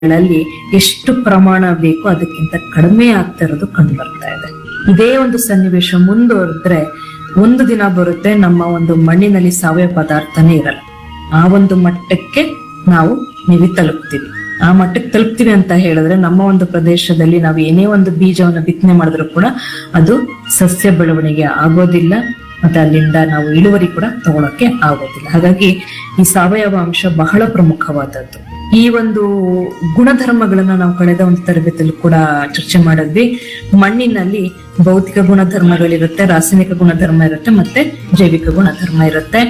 ಗಳಲ್ಲಿ ಎಷ್ಟು ಪ್ರಮಾಣ ಬೇಕು ಅದಕ್ಕಿಂತ ಕಡಿಮೆ ಆಗ್ತಾ ಇರೋದು ಕಂಡು ಬರ್ತಾ ಇದೆ ಇದೇ ಒಂದು ಸನ್ನಿವೇಶ ಮುಂದುವರೆದ್ರೆ ಒಂದು ದಿನ ಬರುತ್ತೆ ನಮ್ಮ ಒಂದು ಮಣ್ಣಿನಲ್ಲಿ ಸಾವಯವ ಪದಾರ್ಥನೇ ಇರಲ್ಲ ಆ ಒಂದು ಮಟ್ಟಕ್ಕೆ ನಾವು ನಿವಿ ತಲುಪ್ತೀವಿ ಆ ಮಟ್ಟಕ್ಕೆ ತಲುಪ್ತೀವಿ ಅಂತ ಹೇಳಿದ್ರೆ ನಮ್ಮ ಒಂದು ಪ್ರದೇಶದಲ್ಲಿ ನಾವು ಏನೇ ಒಂದು ಬೀಜವನ್ನು ಬಿತ್ತನೆ ಮಾಡಿದ್ರು ಕೂಡ ಅದು ಸಸ್ಯ ಬೆಳವಣಿಗೆ ಆಗೋದಿಲ್ಲ ಮತ್ತೆ ಅಲ್ಲಿಂದ ನಾವು ಇಳುವರಿ ಕೂಡ ತಗೊಳಕ್ಕೆ ಆಗೋದಿಲ್ಲ ಹಾಗಾಗಿ ಈ ಸಾವಯವ ಅಂಶ ಬಹಳ ಪ್ರಮುಖವಾದದ್ದು ಈ ಒಂದು ಗುಣಧರ್ಮಗಳನ್ನ ನಾವು ಕಳೆದ ಒಂದು ತರಗತಿಯಲ್ಲಿ ಕೂಡ ಚರ್ಚೆ ಮಾಡಿದ್ವಿ ಮಣ್ಣಿನಲ್ಲಿ ಭೌತಿಕ ಗುಣಧರ್ಮಗಳಿರುತ್ತೆ ರಾಸಾಯನಿಕ ಗುಣಧರ್ಮ ಇರುತ್ತೆ ಮತ್ತೆ ಜೈವಿಕ ಗುಣಧರ್ಮ ಇರುತ್ತೆ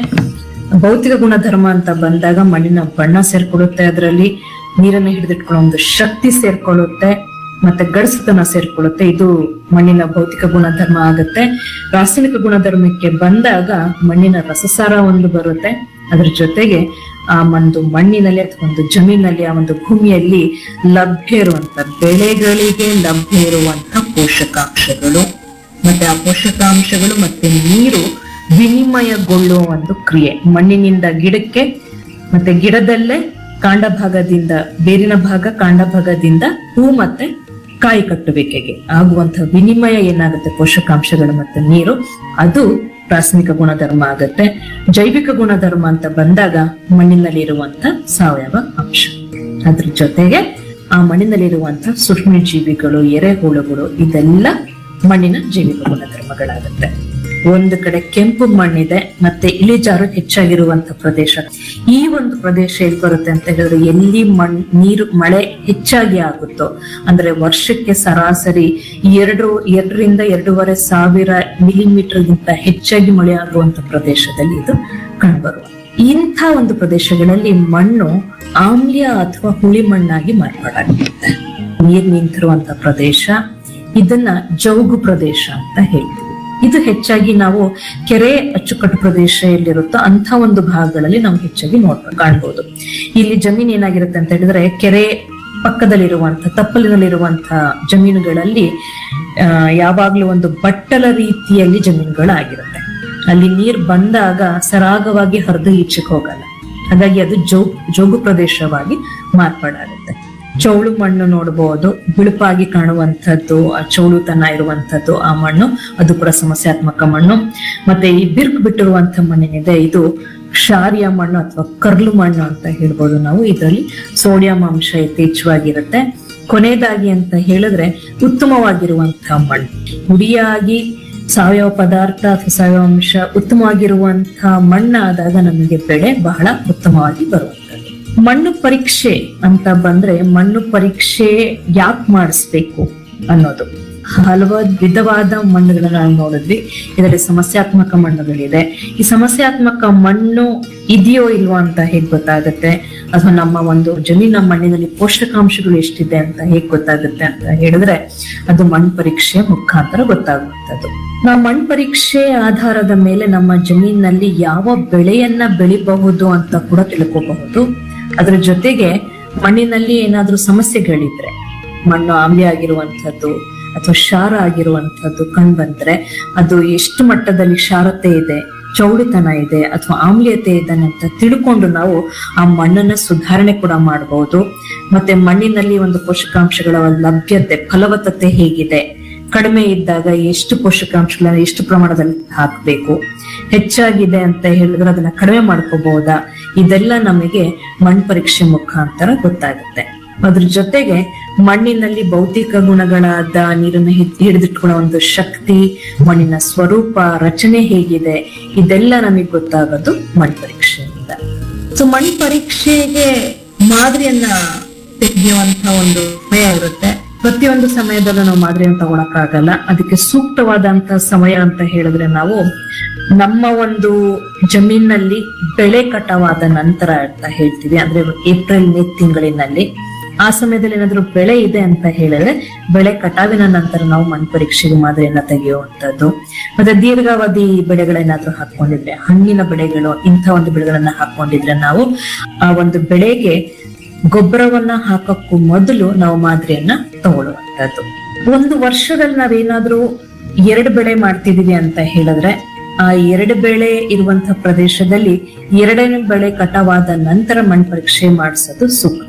ಭೌತಿಕ ಗುಣಧರ್ಮ ಅಂತ ಬಂದಾಗ ಮಣ್ಣಿನ ಬಣ್ಣ ಸೇರ್ಕೊಳ್ಳುತ್ತೆ ಅದರಲ್ಲಿ ನೀರನ್ನ ಹಿಡಿದಿಟ್ಕೊಳ್ಳೋ ಒಂದು ಶಕ್ತಿ ಸೇರ್ಕೊಳ್ಳುತ್ತೆ ಮತ್ತೆ ಗಡಸುತನ ಸೇರ್ಕೊಳ್ಳುತ್ತೆ ಇದು ಮಣ್ಣಿನ ಭೌತಿಕ ಗುಣಧರ್ಮ ಆಗುತ್ತೆ ರಾಸಾಯನಿಕ ಗುಣಧರ್ಮಕ್ಕೆ ಬಂದಾಗ ಮಣ್ಣಿನ ರಸಸಾರ ಒಂದು ಬರುತ್ತೆ ಅದ್ರ ಜೊತೆಗೆ ಆ ಒಂದು ಮಣ್ಣಿನಲ್ಲಿ ಅಥವಾ ಒಂದು ಜಮೀನಲ್ಲಿ ಆ ಒಂದು ಭೂಮಿಯಲ್ಲಿ ಲಭ್ಯ ಇರುವಂತ ಬೆಳೆಗಳಿಗೆ ಲಭ್ಯ ಇರುವಂತ ಪೋಷಕಾಂಶಗಳು ಮತ್ತೆ ಆ ಪೋಷಕಾಂಶಗಳು ಮತ್ತೆ ನೀರು ವಿನಿಮಯಗೊಳ್ಳುವ ಒಂದು ಕ್ರಿಯೆ ಮಣ್ಣಿನಿಂದ ಗಿಡಕ್ಕೆ ಮತ್ತೆ ಗಿಡದಲ್ಲೇ ಕಾಂಡ ಭಾಗದಿಂದ ಬೇರಿನ ಭಾಗ ಕಾಂಡ ಭಾಗದಿಂದ ಹೂ ಮತ್ತೆ ಕಾಯಿ ಕಟ್ಟುವಿಕೆಗೆ ಆಗುವಂತಹ ವಿನಿಮಯ ಏನಾಗುತ್ತೆ ಪೋಷಕಾಂಶಗಳು ಮತ್ತೆ ನೀರು ಅದು ರಾಸಾಯನಿಕ ಗುಣಧರ್ಮ ಆಗುತ್ತೆ ಜೈವಿಕ ಗುಣಧರ್ಮ ಅಂತ ಬಂದಾಗ ಮಣ್ಣಿನಲ್ಲಿ ಇರುವಂತ ಸಾವಯವ ಅಂಶ ಅದ್ರ ಜೊತೆಗೆ ಆ ಮಣ್ಣಿನಲ್ಲಿರುವಂತ ಸೂಕ್ಷ್ಮ ಜೀವಿಗಳು ಎರೆಹುಳುಗಳು ಇದೆಲ್ಲ ಮಣ್ಣಿನ ಜೈವಿಕ ಗುಣಧರ್ಮಗಳಾಗುತ್ತೆ ಒಂದು ಕಡೆ ಕೆಂಪು ಮಣ್ಣಿದೆ ಮತ್ತೆ ಇಳಿಜಾರು ಹೆಚ್ಚಾಗಿರುವಂತ ಪ್ರದೇಶ ಈ ಒಂದು ಪ್ರದೇಶ ಎಲ್ಲಿ ಬರುತ್ತೆ ಅಂತ ಹೇಳಿದ್ರೆ ಎಲ್ಲಿ ಮಣ್ ನೀರು ಮಳೆ ಹೆಚ್ಚಾಗಿ ಆಗುತ್ತೋ ಅಂದ್ರೆ ವರ್ಷಕ್ಕೆ ಸರಾಸರಿ ಎರಡು ಎರಡರಿಂದ ಎರಡೂವರೆ ಸಾವಿರ ಮಿಲಿಮೀಟರ್ಗಿಂತ ಹೆಚ್ಚಾಗಿ ಮಳೆ ಆಗುವಂತ ಪ್ರದೇಶದಲ್ಲಿ ಇದು ಕಂಡುಬರುವ ಇಂಥ ಒಂದು ಪ್ರದೇಶಗಳಲ್ಲಿ ಮಣ್ಣು ಆಮ್ಲ ಅಥವಾ ಹುಳಿ ಮಣ್ಣಾಗಿ ಮಾರ್ಪಾಡಾಗಿರುತ್ತೆ ನೀರ್ ನಿಂತಿರುವಂತ ಪ್ರದೇಶ ಇದನ್ನ ಜೌಗು ಪ್ರದೇಶ ಅಂತ ಹೇಳ್ತೀವಿ ಇದು ಹೆಚ್ಚಾಗಿ ನಾವು ಕೆರೆ ಅಚ್ಚುಕಟ್ಟು ಪ್ರದೇಶ ಎಲ್ಲಿರುತ್ತೋ ಅಂತ ಒಂದು ಭಾಗಗಳಲ್ಲಿ ನಾವು ಹೆಚ್ಚಾಗಿ ನೋಡ್ಬೋದು ಕಾಣ್ಬೋದು ಇಲ್ಲಿ ಜಮೀನ್ ಏನಾಗಿರುತ್ತೆ ಅಂತ ಹೇಳಿದ್ರೆ ಕೆರೆ ಪಕ್ಕದಲ್ಲಿರುವಂತ ತಪ್ಪಲಿನಲ್ಲಿರುವಂತ ಜಮೀನುಗಳಲ್ಲಿ ಆ, ಯಾವಾಗ್ಲೂ ಒಂದು ಬಟ್ಟಲ ರೀತಿಯಲ್ಲಿ ಜಮೀನುಗಳಾಗಿರುತ್ತೆ ಅಲ್ಲಿ ನೀರ್ ಬಂದಾಗ ಸರಾಗವಾಗಿ ಹರಿದು ಈಚೆಗೆ ಹೋಗಲ್ಲ ಹಾಗಾಗಿ ಅದು ಜೋ ಜೋಗು ಪ್ರದೇಶವಾಗಿ ಮಾರ್ಪಾಡಾಗುತ್ತೆ ಚೌಳು ಮಣ್ಣು ನೋಡಬಹುದು ಬಿಳುಪಾಗಿ ಕಾಣುವಂಥದ್ದು ಆ ಚೌಳುತನ ಇರುವಂತದ್ದು ಆ ಮಣ್ಣು ಅದು ಕೂಡ ಸಮಸ್ಯಾತ್ಮಕ ಮಣ್ಣು ಮತ್ತೆ ಈ ಬಿರುಕು ಬಿಟ್ಟಿರುವಂತ ಮಣ್ಣಿನಿದೆ ಇದು ಕ್ಷಾರಿಯ ಮಣ್ಣು ಅಥವಾ ಕರ್ಲು ಮಣ್ಣು ಅಂತ ಹೇಳ್ಬೋದು ನಾವು ಇದರಲ್ಲಿ ಸೋಡಿಯಂ ಅಂಶ ಯಥೇಚ್ಛವಾಗಿರುತ್ತೆ ಕೊನೆಯದಾಗಿ ಅಂತ ಹೇಳಿದ್ರೆ ಉತ್ತಮವಾಗಿರುವಂತಹ ಮಣ್ಣು ಹುಡಿಯಾಗಿ ಸಾವಯವ ಪದಾರ್ಥ ಅಥವಾ ಸಾವಯವ ಅಂಶ ಉತ್ತಮವಾಗಿರುವಂತಹ ಮಣ್ಣಾದಾಗ ನಮಗೆ ಬೆಳೆ ಬಹಳ ಉತ್ತಮವಾಗಿ ಬರುವಂತದ್ದು ಮಣ್ಣು ಪರೀಕ್ಷೆ ಅಂತ ಬಂದ್ರೆ ಮಣ್ಣು ಪರೀಕ್ಷೆ ಯಾಕೆ ಮಾಡಿಸ್ಬೇಕು ಅನ್ನೋದು ಹಲವಾರು ವಿಧವಾದ ಮಣ್ಣುಗಳನ್ನ ನಾವು ನೋಡಿದ್ವಿ ಇದರಲ್ಲಿ ಸಮಸ್ಯಾತ್ಮಕ ಮಣ್ಣುಗಳಿದೆ ಈ ಸಮಸ್ಯಾತ್ಮಕ ಮಣ್ಣು ಇದೆಯೋ ಇಲ್ವೋ ಅಂತ ಹೇಗ್ ಗೊತ್ತಾಗುತ್ತೆ ಅಥವಾ ನಮ್ಮ ಒಂದು ಜಮೀನ ಮಣ್ಣಿನಲ್ಲಿ ಪೋಷಕಾಂಶಗಳು ಎಷ್ಟಿದೆ ಅಂತ ಹೇಗ್ ಗೊತ್ತಾಗುತ್ತೆ ಅಂತ ಹೇಳಿದ್ರೆ ಅದು ಮಣ್ಣು ಪರೀಕ್ಷೆ ಮುಖಾಂತರ ಗೊತ್ತಾಗುವಂಥದ್ದು ನಾವು ಮಣ್ಣು ಪರೀಕ್ಷೆ ಆಧಾರದ ಮೇಲೆ ನಮ್ಮ ಜಮೀನಿನಲ್ಲಿ ಯಾವ ಬೆಳೆಯನ್ನ ಬೆಳಿಬಹುದು ಅಂತ ಕೂಡ ತಿಳ್ಕೋಬಹುದು ಅದ್ರ ಜೊತೆಗೆ ಮಣ್ಣಿನಲ್ಲಿ ಏನಾದ್ರೂ ಸಮಸ್ಯೆಗಳಿದ್ರೆ ಮಣ್ಣು ಆಮ್ಲ ಆಗಿರುವಂತದ್ದು ಅಥವಾ ಕ್ಷಾರ ಆಗಿರುವಂತದ್ದು ಕಂಡು ಬಂದ್ರೆ ಅದು ಎಷ್ಟು ಮಟ್ಟದಲ್ಲಿ ಕ್ಷಾರತೆ ಇದೆ ಚೌಡಿತನ ಇದೆ ಅಥವಾ ಆಮ್ಲೀಯತೆ ಇದೆ ಅಂತ ತಿಳ್ಕೊಂಡು ನಾವು ಆ ಮಣ್ಣನ್ನ ಸುಧಾರಣೆ ಕೂಡ ಮಾಡಬಹುದು ಮತ್ತೆ ಮಣ್ಣಿನಲ್ಲಿ ಒಂದು ಪೋಷಕಾಂಶಗಳ ಲಭ್ಯತೆ ಫಲವತ್ತತೆ ಹೇಗಿದೆ ಕಡಿಮೆ ಇದ್ದಾಗ ಎಷ್ಟು ಪೋಷಕಾಂಶಗಳನ್ನ ಎಷ್ಟು ಪ್ರಮಾಣದಲ್ಲಿ ಹಾಕಬೇಕು ಹೆಚ್ಚಾಗಿದೆ ಅಂತ ಹೇಳಿದ್ರೆ ಅದನ್ನ ಕಡಿಮೆ ಮಾಡ್ಕೋಬಹುದಾ ಇದೆಲ್ಲ ನಮಗೆ ಮಣ್ಣು ಪರೀಕ್ಷೆ ಮುಖಾಂತರ ಗೊತ್ತಾಗುತ್ತೆ ಅದ್ರ ಜೊತೆಗೆ ಮಣ್ಣಿನಲ್ಲಿ ಭೌತಿಕ ಗುಣಗಳಾದ ನೀರನ್ನು ಹಿಡ್- ಹಿಡಿದಿಟ್ಕೊಳ್ಳೋ ಒಂದು ಶಕ್ತಿ ಮಣ್ಣಿನ ಸ್ವರೂಪ ರಚನೆ ಹೇಗಿದೆ ಇದೆಲ್ಲ ನಮಗೆ ಗೊತ್ತಾಗೋದು ಮಣ್ಣು ಪರೀಕ್ಷೆಯಿಂದ ಸೊ ಮಣ್ಣು ಪರೀಕ್ಷೆಗೆ ಮಾದರಿಯನ್ನ ತೆಗೆಯುವಂತ ಒಂದು ಸಮಯ ಇರುತ್ತೆ ಪ್ರತಿಯೊಂದು ಸಮಯದಲ್ಲೂ ನಾವು ಮಾದರಿಯನ್ನು ತಗೊಳಕ್ಕಾಗಲ್ಲ ಅದಕ್ಕೆ ಸೂಕ್ತವಾದಂತ ಸಮಯ ಅಂತ ಹೇಳಿದ್ರೆ ನಾವು ನಮ್ಮ ಒಂದು ಜಮೀನಲ್ಲಿ ಬೆಳೆ ಕಟಾವಾದ ನಂತರ ಅಂತ ಹೇಳ್ತೀವಿ ಅಂದ್ರೆ ಏಪ್ರಿಲ್ ಮೇ ತಿಂಗಳಿನಲ್ಲಿ ಆ ಸಮಯದಲ್ಲಿ ಏನಾದ್ರೂ ಬೆಳೆ ಇದೆ ಅಂತ ಹೇಳಿದ್ರೆ ಬೆಳೆ ಕಟಾವಿನ ನಂತರ ನಾವು ಮಣ್ಣು ಪರೀಕ್ಷೆಗೆ ಮಾದರಿಯನ್ನ ತೆಗೆಯುವಂತದ್ದು ಮತ್ತೆ ದೀರ್ಘಾವಧಿ ಬೆಳೆಗಳೇನಾದ್ರೂ ಹಾಕೊಂಡಿದ್ರೆ ಹಣ್ಣಿನ ಬೆಳೆಗಳು ಇಂಥ ಒಂದು ಬೆಳೆಗಳನ್ನ ಹಾಕೊಂಡಿದ್ರೆ ನಾವು ಆ ಒಂದು ಬೆಳೆಗೆ ಗೊಬ್ಬರವನ್ನ ಹಾಕಕ್ಕೂ ಮೊದಲು ನಾವು ಮಾದರಿಯನ್ನ ತಗೊಳ್ಳುವಂತದ್ದು ಒಂದು ವರ್ಷದಲ್ಲಿ ನಾವೇನಾದ್ರೂ ಎರಡು ಬೆಳೆ ಮಾಡ್ತಿದೀವಿ ಅಂತ ಹೇಳಿದ್ರೆ ಆ ಎರಡು ಬೆಳೆ ಇರುವಂತಹ ಪ್ರದೇಶದಲ್ಲಿ ಎರಡನೇ ಬೆಳೆ ಕಟಾವಾದ ನಂತರ ಮಣ್ಣು ಪರೀಕ್ಷೆ ಮಾಡಿಸೋದು ಸೂಕ್ತ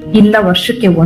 ಇಲ್ಲ ವರ್ಷಕ್ಕೆ